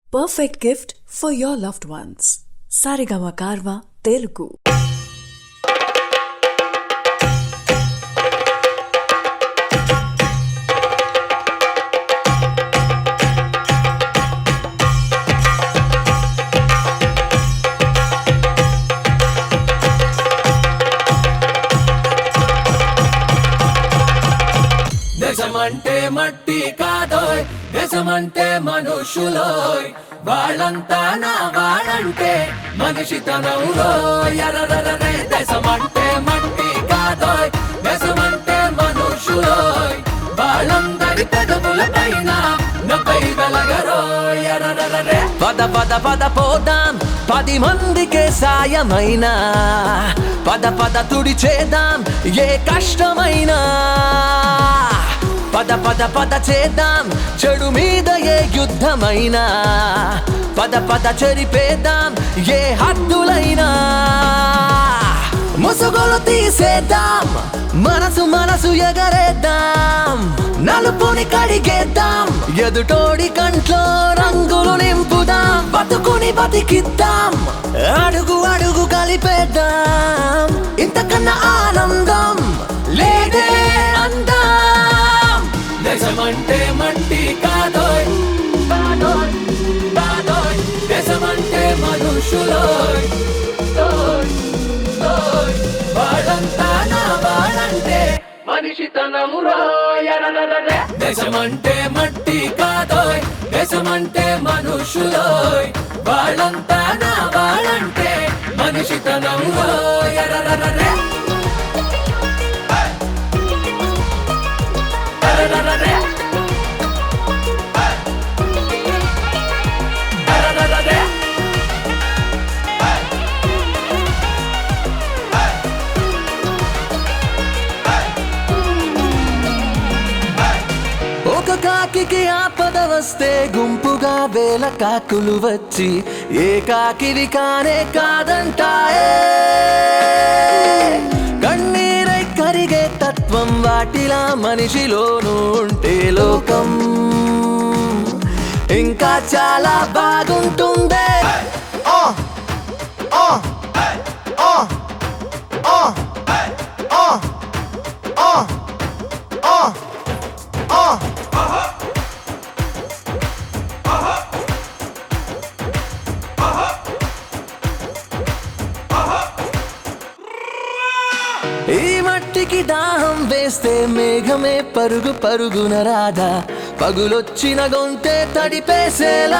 Perfect gift for your loved ones. Sarigama Karva Telugu. దేశమంటే మట్టి కాదోయ్ దేశమంటే మనుషులోయ్ వాళ్ళంతా నా వాళ్ళంటే మనిషితనంలోయ్ ఎర్రరరే దేశమంటే మట్టి కాదోయ్ దేశమంటే మనుషులోయ్ వాళ్ళందరి పెదవుల పైన నొప్పై వెలగరోయ్ ఎర్రరరే పద పద పద పోదాం పది మందికే సాయమైనా పద పద తుడిచేద్దాం ఏ కష్టమైనా పద పద పద చేద్దాం చెడు మీద ఏ యుద్ధమైనా పద పద చెరిపేద్దాం ఏ హద్దులైనా ముసుగులు తీసేద్దాం మనసు మనసు ఎగరేద్దాం నలుపుని కడిగేద్దాం ఎదుటోడి కంట్లో రంగులు నింపుదాం బతుకుని బతికిద్దాం అడుగు అడుగు కలిపేద్దాం ఇంతకన్నా ఆనందం లేదే అందం దేశమంటే మట్టి కాదోయ్ కాదోయ్ కాదోయ్ దేశమంటే మనుషులోయ్ ఓయ్, ఓయ్. వాళ్ళంతా నా వాళ్ళంటే మనిషితనము రోయరరరే దేశమంటే మట్టి కాదోయ్ దేశమంటే మనుషులోయ్ వాళ్ళంతా నా వాళ్ళంటే మనిషితనము రోయరరరే అరరరరే. అరరరరే. ఒక కాకికి ఆపద వస్తే గుంపుగా వేల కాకులు వచ్చి ఏ కాకివి కానే కాదంటాయే కన్నీరై కరిగే తత్వం వాటిలా మనిషిలోనూ ఉంటే లోకం ఇంకా చాలా బాగుంటుందే ఈ మట్టికి దాహం వేస్తే మేఘమే పరుగు పరుగున రాదా పగులొచ్చిన గొంతే తడిపేసేలా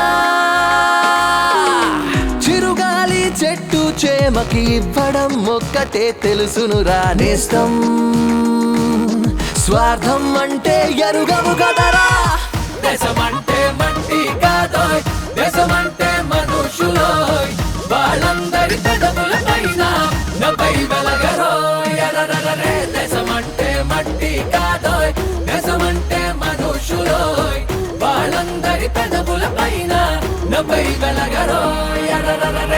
చిరుగాలి చెట్టు చేమకి ఇవ్వడం ఒక్కటే తెలుసును రానేస్తం స్వార్థం అంటే ఎరుగవు కదరా దేశమంటే మట్టి కాదోయ్ దేశమంటే మనుషులోయ్ వాళ్ళందరి పెదవుల పైన నపై వెలగరోయ్ ఎర్రరరే దేశమంటే మట్టి కాదోయ్ దేశమంటే మనుషులోయ్ వాళ్ళందరి పెదవుల పైన నపై వెలగరోయ్ ఎర్రరరే